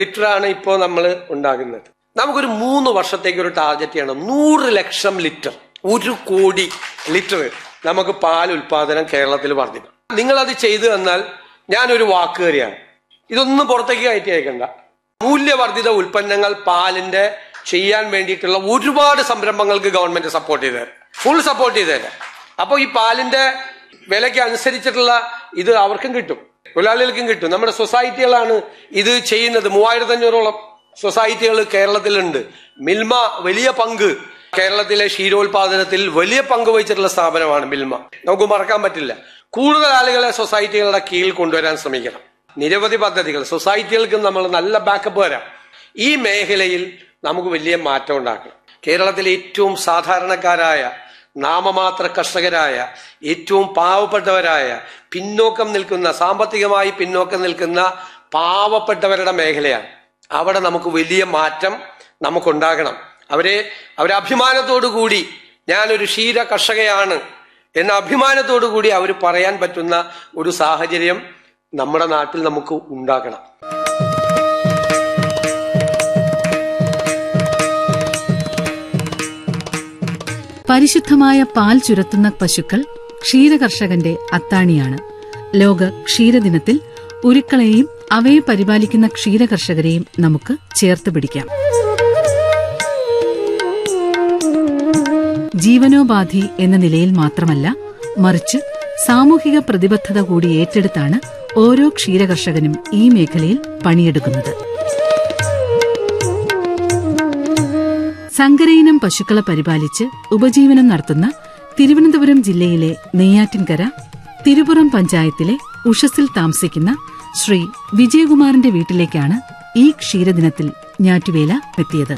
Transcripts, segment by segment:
ലിറ്ററാണ് ഇപ്പോൾ നമ്മൾ ഉണ്ടാകുന്നത് നമുക്കൊരു മൂന്ന് വർഷത്തേക്ക് ഒരു ടാർഗറ്റ് ചെയ്യണം നൂറ് ലക്ഷം ലിറ്റർ ഒരു കോടി ലിറ്റർ നമുക്ക് പാൽ ഉൽപാദനം കേരളത്തിൽ വർദ്ധിക്കും നിങ്ങളത് ചെയ്തു തന്നാൽ ഞാനൊരു വാക്കുകറിയാണ് ഇതൊന്നും പുറത്തേക്ക് കയറ്റി അയക്കണ്ട മൂല്യവർദ്ധിത ഉൽപ്പന്നങ്ങൾ പാലിന്റെ ചെയ്യാൻ വേണ്ടിയിട്ടുള്ള ഒരുപാട് സംരംഭങ്ങൾക്ക് ഗവൺമെന്റ് സപ്പോർട്ട് ചെയ്തു തരാം ഫുൾ സപ്പോർട്ട് ചെയ്തു തരാം അപ്പോൾ ഈ പാലിന്റെ വിലയ്ക്ക് അനുസരിച്ചിട്ടുള്ള ഇത് അവർക്കും കിട്ടും തൊഴിലാളികൾക്കും കിട്ടും നമ്മുടെ സൊസൈറ്റികളാണ് ഇത് ചെയ്യുന്നത് മൂവായിരത്തി അഞ്ഞൂറോളം സൊസൈറ്റികൾ കേരളത്തിലുണ്ട് മിൽമ വലിയ പങ്ക് കേരളത്തിലെ ക്ഷീരോത്പാദനത്തിൽ വലിയ പങ്ക് വഹിച്ചിട്ടുള്ള സ്ഥാപനമാണ് മിൽമ നമുക്ക് മറക്കാൻ പറ്റില്ല കൂടുതൽ ആളുകളെ സൊസൈറ്റികളുടെ കീഴിൽ കൊണ്ടുവരാൻ ശ്രമിക്കണം നിരവധി പദ്ധതികൾ സൊസൈറ്റികൾക്ക് നമ്മൾ നല്ല ബാക്കപ്പ് വരാം ഈ മേഖലയിൽ നമുക്ക് വലിയ മാറ്റം ഉണ്ടാക്കണം കേരളത്തിലെ ഏറ്റവും സാധാരണക്കാരായ നാമമാത്ര കർഷകരായ ഏറ്റവും പാവപ്പെട്ടവരായ പിന്നോക്കം നിൽക്കുന്ന സാമ്പത്തികമായി പിന്നോക്കം നിൽക്കുന്ന പാവപ്പെട്ടവരുടെ മേഖലയാണ് അവിടെ നമുക്ക് വലിയ മാറ്റം നമുക്കുണ്ടാകണം അവരെ അവരെ അഭിമാനത്തോടു കൂടി ഞാനൊരു ക്ഷീര കർഷകയാണ് എന്ന അഭിമാനത്തോടു കൂടി അവർ പറയാൻ പറ്റുന്ന ഒരു സാഹചര്യം നമ്മുടെ നാട്ടിൽ നമുക്ക് ഉണ്ടാക്കണം പരിശുദ്ധമായ പാൽ ചുരത്തുന്ന പശുക്കൾ ക്ഷീരകർഷകന്റെ അത്താണിയാണ് ലോക ക്ഷീരദിനത്തിൽ ഉരുക്കളെയും അവയെ പരിപാലിക്കുന്ന ക്ഷീരകർഷകരെയും നമുക്ക് ചേർത്ത് പിടിക്കാം ജീവനോപാധി എന്ന നിലയിൽ മാത്രമല്ല മറിച്ച് സാമൂഹിക പ്രതിബദ്ധത കൂടി ഏറ്റെടുത്താണ് ഓരോ ക്ഷീരകർഷകനും ഈ മേഖലയിൽ പണിയെടുക്കുന്നത് സങ്കരയിനം പശുക്കളെ പരിപാലിച്ച് ഉപജീവനം നടത്തുന്ന തിരുവനന്തപുരം ജില്ലയിലെ നെയ്യാറ്റിൻകര തിരുപുറം പഞ്ചായത്തിലെ ഉഷസിൽ താമസിക്കുന്ന ശ്രീ വിജയകുമാറിന്റെ വീട്ടിലേക്കാണ് ഈ ക്ഷീരദിനത്തിൽ ഞാറ്റുവേല എത്തിയത്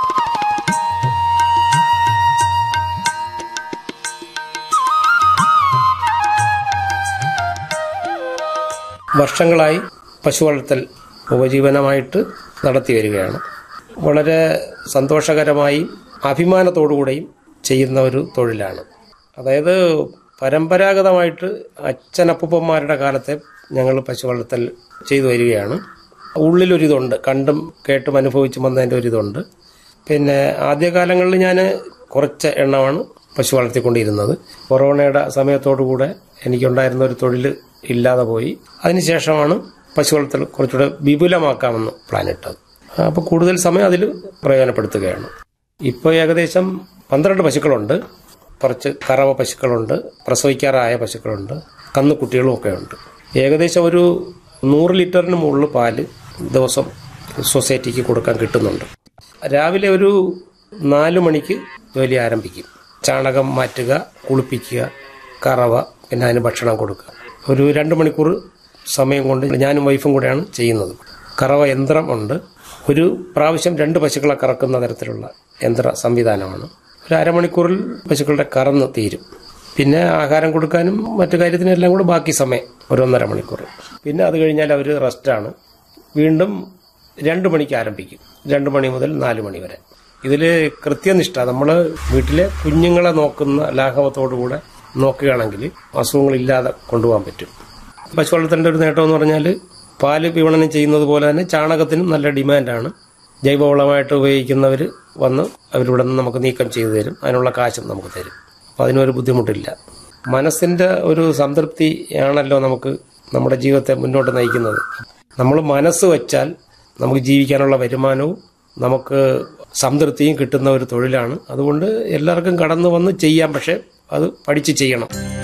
വർഷങ്ങളായി പശു വളർത്തൽ ഉപജീവനമായിട്ട് നടത്തി വരികയാണ് വളരെ സന്തോഷകരമായും അഭിമാനത്തോടുകൂടെയും ചെയ്യുന്ന ഒരു തൊഴിലാണ് അതായത് പരമ്പരാഗതമായിട്ട് അച്ഛനപ്പൂപ്പന്മാരുടെ കാലത്തെ ഞങ്ങൾ പശു വളർത്തൽ ചെയ്തു വരികയാണ് ഉള്ളിലൊരിതുണ്ട് കണ്ടും കേട്ടും അനുഭവിച്ചും വന്നതിൻ്റെ ഒരിതുണ്ട് പിന്നെ ആദ്യകാലങ്ങളിൽ ഞാൻ കുറച്ച് എണ്ണമാണ് പശു വളർത്തിക്കൊണ്ടിരുന്നത് കൊറോണയുടെ സമയത്തോടുകൂടെ എനിക്കുണ്ടായിരുന്ന ഒരു തൊഴിൽ ഇല്ലാതെ പോയി അതിനുശേഷമാണ് പശു വളർത്തൽ കുറച്ചുകൂടെ വിപുലമാക്കാമെന്ന് പ്ലാൻ ഇട്ടത് അപ്പോൾ കൂടുതൽ സമയം അതിൽ പ്രയോജനപ്പെടുത്തുകയാണ് ഇപ്പോൾ ഏകദേശം പന്ത്രണ്ട് പശുക്കളുണ്ട് കുറച്ച് കറവ പശുക്കളുണ്ട് പ്രസവിക്കാറായ പശുക്കളുണ്ട് കന്നുകുട്ടികളും ഒക്കെ ഉണ്ട് ഏകദേശം ഒരു നൂറ് ലിറ്ററിന് മുകളിൽ പാല് ദിവസം സൊസൈറ്റിക്ക് കൊടുക്കാൻ കിട്ടുന്നുണ്ട് രാവിലെ ഒരു നാല് മണിക്ക് ജോലി ആരംഭിക്കും ചാണകം മാറ്റുക കുളിപ്പിക്കുക കറവ പിന്നെ അതിന് ഭക്ഷണം കൊടുക്കുക ഒരു രണ്ട് മണിക്കൂർ സമയം കൊണ്ട് ഞാനും വൈഫും കൂടെയാണ് ചെയ്യുന്നത് കറവ യന്ത്രം ഉണ്ട് ഒരു പ്രാവശ്യം രണ്ട് പശുക്കളെ കറക്കുന്ന തരത്തിലുള്ള യന്ത്ര സംവിധാനമാണ് ഒരു അരമണിക്കൂറിൽ പശുക്കളുടെ കറന്ന് തീരും പിന്നെ ആഹാരം കൊടുക്കാനും മറ്റു കാര്യത്തിനും എല്ലാം കൂടെ ബാക്കി സമയം ഒരു ഒന്നര മണിക്കൂർ പിന്നെ അത് കഴിഞ്ഞാൽ അവർ റെസ്റ്റാണ് വീണ്ടും രണ്ട് മണിക്ക് ആരംഭിക്കും രണ്ട് മണി മുതൽ നാല് മണി വരെ ഇതിൽ കൃത്യനിഷ്ഠ നമ്മൾ വീട്ടിലെ കുഞ്ഞുങ്ങളെ നോക്കുന്ന ലാഘവത്തോടുകൂടെ നോക്കുകയാണെങ്കിൽ അസുഖങ്ങളില്ലാതെ കൊണ്ടുപോകാൻ പറ്റും പശു വളർത്തേണ്ട ഒരു നേട്ടം എന്ന് പറഞ്ഞാൽ പാല് വിപണനം ചെയ്യുന്നത് പോലെ തന്നെ ചാണകത്തിനും നല്ല ഡിമാൻഡാണ് ജൈവവളമായിട്ട് ഉപയോഗിക്കുന്നവർ വന്ന് അവരിവിടെ നിന്ന് നമുക്ക് നീക്കം ചെയ്തു തരും അതിനുള്ള കാശും നമുക്ക് തരും അപ്പോൾ അതിനൊരു ബുദ്ധിമുട്ടില്ല മനസ്സിൻ്റെ ഒരു സംതൃപ്തി ആണല്ലോ നമുക്ക് നമ്മുടെ ജീവിതത്തെ മുന്നോട്ട് നയിക്കുന്നത് നമ്മൾ മനസ്സ് വച്ചാൽ നമുക്ക് ജീവിക്കാനുള്ള വരുമാനവും നമുക്ക് സംതൃപ്തിയും കിട്ടുന്ന ഒരു തൊഴിലാണ് അതുകൊണ്ട് എല്ലാവർക്കും കടന്നു വന്ന് ചെയ്യാം പക്ഷെ അത് പഠിച്ച് ചെയ്യണം